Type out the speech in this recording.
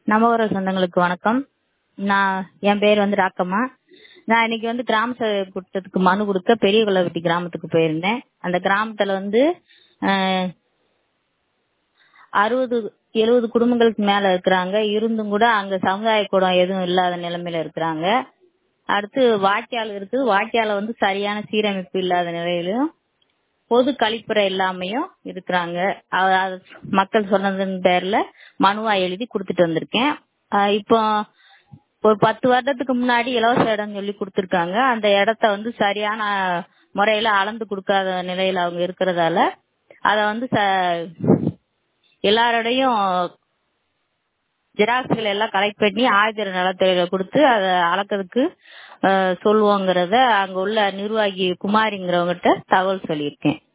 நமகர சொந்தங்களுக்கு வணக்கம் நான் என் பேர் வந்து ராக்கம்மா நான் இன்னைக்கு வந்து கிராம சபை கூட்டத்துக்கு மனு கொடுக்க பெரிய குளவெட்டி கிராமத்துக்கு போயிருந்தேன் அந்த கிராமத்துல வந்து அஹ், அறுபது எழுபது குடும்பங்களுக்கு மேல இருக்கிறாங்க இருந்தும் கூட அங்க சமுதாய கூடம் எதுவும் இல்லாத நிலைமையில இருக்கிறாங்க அடுத்து வாய்க்கால் இருக்குது வாய்க்கால வந்து சரியான சீரமைப்பு இல்லாத நிலையிலும் பொது கழிப்பறை இல்லாமையும் இருக்கிறாங்க அ- அது மக்கள் சொன்னதன் பேர்ல மனுவா எழுதி கொடுத்துட்டு வந்திருக்கேன் அஹ் இப்போ ஒரு பத்து வருடத்துக்கு முன்னாடி இலவச இடம் சொல்லி கொடுத்துருக்காங்க அந்த இடத்த வந்து சரியான முறையில அளந்து கொடுக்காத நிலையில அவங்க இருக்கிறதால அத வந்து ச- எல்லாரோடையும் ஜெராக்ஸ்கள் எல்லாம் கலெக்ட் பண்ணி ஆயுதர நலத்துறையில கொடுத்து அதை அளக்கிறதுக்கு அஹ், சொல்லுவோங்கிறத அங்க உள்ள நிர்வாகி குமாரிங்கிறவங்ககிட்ட தகவல் சொல்லியிருக்கேன்